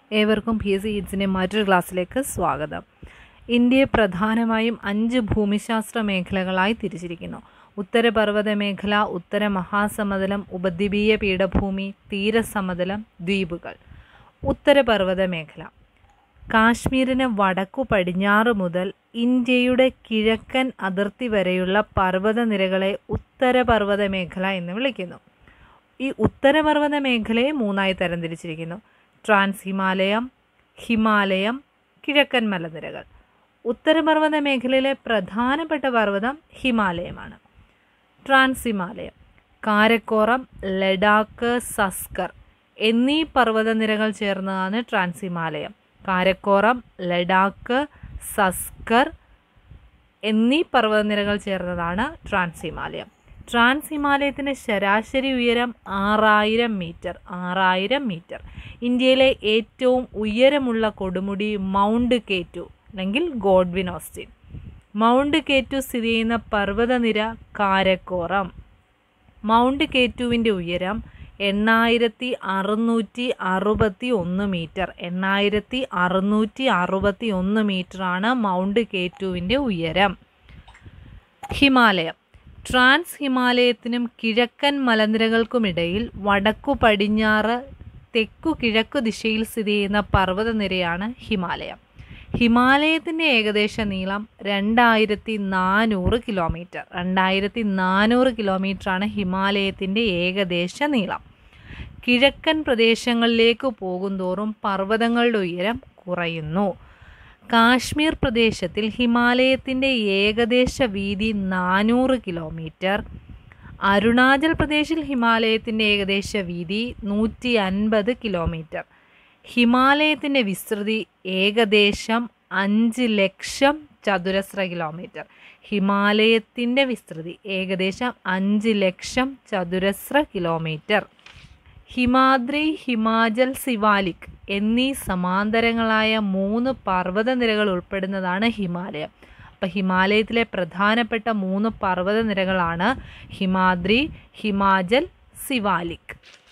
ഏവർക്കും P S C ഈറ്റ്സിൻ്റെ മറ്റൊരു ക്ലാസ്സിലേക്ക് സ്വാഗതം ഇന്ത്യയെ പ്രധാനമായും അഞ്ച് ഭൂമിശാസ്ത്ര മേഖലകളായി തിരിച്ചിരിക്കുന്നു ഉത്തരപർവ്വത മേഖല ഉത്തര മഹാസമതലം ഉപദ്വീപീയ പീഠഭൂമി തീരസമതലം ദ്വീപുകൾ ഉത്തരപർവ്വത മേഖല കാശ്മീരിന് വടക്കു പടിഞ്ഞാറ് മുതൽ ഇന്ത്യയുടെ കിഴക്കൻ അതിർത്തി വരെയുള്ള പർവ്വതനിരകളെ ഉത്തരപർവ്വത മേഖല എന്ന് വിളിക്കുന്നു ഈ ഉത്തരപർവ്വത മേഖലയെ മൂന്നായി തരംതിരിച്ചിരിക്കുന്നു ട്രാൻസ് ഹിമാലയം ഹിമാലയം കിഴക്കൻ മലനിരകൾ ഉത്തരപർവ്വത മേഖലയിലെ പ്രധാനപ്പെട്ട പർവ്വതം ഹിമാലയമാണ് ട്രാൻസ് ഹിമാലയം കാരക്കോറം ലഡാക്ക് സസ്കർ എന്നീ പർവ്വതനിരകൾ ചേർന്നതാണ് ട്രാൻസ് ഹിമാലയം കാരക്കോറം ലഡാക്ക് സസ്കർ എന്നീ പർവ്വതനിരകൾ ചേർന്നതാണ് ട്രാൻസ് ഹിമാലയം ട്രാൻസ് ഹിമാലയത്തിൻ്റെ ശരാശരി ഉയരം ആറായിരം മീറ്റർ ആറായിരം മീറ്റർ ഇന്ത്യയിലെ ഏറ്റവും ഉയരമുള്ള കൊടുമുടി മൗണ്ട് കേറ്റു അല്ലെങ്കിൽ ഗോഡ്വിൻ ഓസ്റ്റിൻ മൗണ്ട് കേറ്റു സ്ഥിതി ചെയ്യുന്ന പർവ്വതനിര കാരക്കോറം മൗണ്ട് കേറ്റുവിൻ്റെ ഉയരം എണ്ണായിരത്തി അറുന്നൂറ്റി അറുപത്തി ഒന്ന് മീറ്റർ എണ്ണായിരത്തി അറുന്നൂറ്റി അറുപത്തി ഒന്ന് മീറ്ററാണ് മൗണ്ട് കേറ്റുവിൻ്റെ ഉയരം ഹിമാലയം ട്രാൻസ് ഹിമാലയത്തിനും കിഴക്കൻ മലനിരകൾക്കുമിടയിൽ വടക്കു പടിഞ്ഞാറ് തെക്കു കിഴക്കു ദിശയിൽ സ്ഥിതി ചെയ്യുന്ന പർവ്വതനിരയാണ് ഹിമാലയം ഹിമാലയത്തിൻ്റെ ഏകദേശ നീളം രണ്ടായിരത്തി നാനൂറ് കിലോമീറ്റർ രണ്ടായിരത്തി നാനൂറ് കിലോമീറ്ററാണ് ഹിമാലയത്തിൻ്റെ ഏകദേശ നീളം കിഴക്കൻ പ്രദേശങ്ങളിലേക്ക് പോകുന്തോറും പർവ്വതങ്ങളുടെ ഉയരം കുറയുന്നു കാശ്മീർ പ്രദേശത്തിൽ ഹിമാലയത്തിൻ്റെ ഏകദേശ വീതി നാനൂറ് കിലോമീറ്റർ അരുണാചൽ പ്രദേശിൽ ഹിമാലയത്തിൻ്റെ ഏകദേശ വീതി നൂറ്റി അൻപത് കിലോമീറ്റർ ഹിമാലയത്തിൻ്റെ വിസ്തൃതി ഏകദേശം അഞ്ച് ലക്ഷം ചതുരശ്ര കിലോമീറ്റർ ഹിമാലയത്തിൻ്റെ വിസ്തൃതി ഏകദേശം അഞ്ച് ലക്ഷം ചതുരശ്ര കിലോമീറ്റർ ഹിമാദ്രി ഹിമാചൽ സിവാലിക് എന്നീ സമാന്തരങ്ങളായ മൂന്ന് പർവ്വതനിരകൾ ഉൾപ്പെടുന്നതാണ് ഹിമാലയം അപ്പോൾ ഹിമാലയത്തിലെ പ്രധാനപ്പെട്ട മൂന്ന് പർവ്വതനിരകളാണ് ഹിമാദ്രി ഹിമാചൽ സിവാലിക്